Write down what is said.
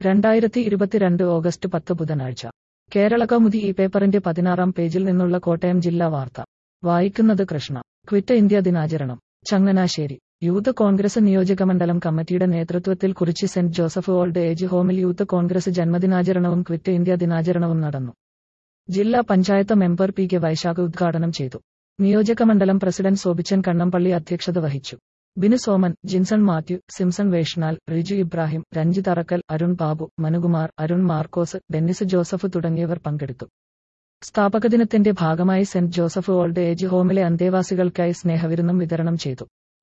രണ്ടായിരത്തി ഇരുപത്തിരണ്ട് ഓഗസ്റ്റ് പത്ത് ബുധനാഴ്ച കേരള കൗമുദി ഈ പേപ്പറിന്റെ പതിനാറാം പേജിൽ നിന്നുള്ള കോട്ടയം ജില്ലാ വാർത്ത വായിക്കുന്നത് കൃഷ്ണ ക്വിറ്റ് ഇന്ത്യ ദിനാചരണം ചങ്ങനാശ്ശേരി യൂത്ത് കോൺഗ്രസ് നിയോജകമണ്ഡലം കമ്മിറ്റിയുടെ നേതൃത്വത്തിൽ Kurichi Saint Joseph old age ഹോമിൽ യൂത്ത് കോൺഗ്രസ് ജന്മദിനാചരണവും ക്വിറ്റ് ഇന്ത്യ ദിനാചരണവും നടന്നു ജില്ലാ panchayat member P K Vaishakh ഉദ്ഘാടനം ചെയ്തു നിയോജകമണ്ഡലം പ്രസിഡന്റ് സോബിച്ചൻ കണ്ണമ്പള്ളി അധ്യക്ഷത വഹിച്ചു ബിനു സോമൻ ജിൻസൺ മാത്യു സിംസൺ വേഷ്ണാൽ റിജു ഇബ്രാഹിം രഞ്ജിത് അറക്കൽ അരുൺ ബാബു മനുകുമാർ അരുൺ മാർക്കോസ് ഡെന്നിസ് ജോസഫ് തുടങ്ങിയവർ പങ്കെടുത്തു സ്ഥാപക ദിനത്തിന്റെ ഭാഗമായി സെന്റ് ജോസഫ് ഓൾഡ് ഏജ് ഹോമിലെ അന്തേവാസികൾക്കായി സ്നേഹവിരുന്നും വിതരണം ചെയ്തു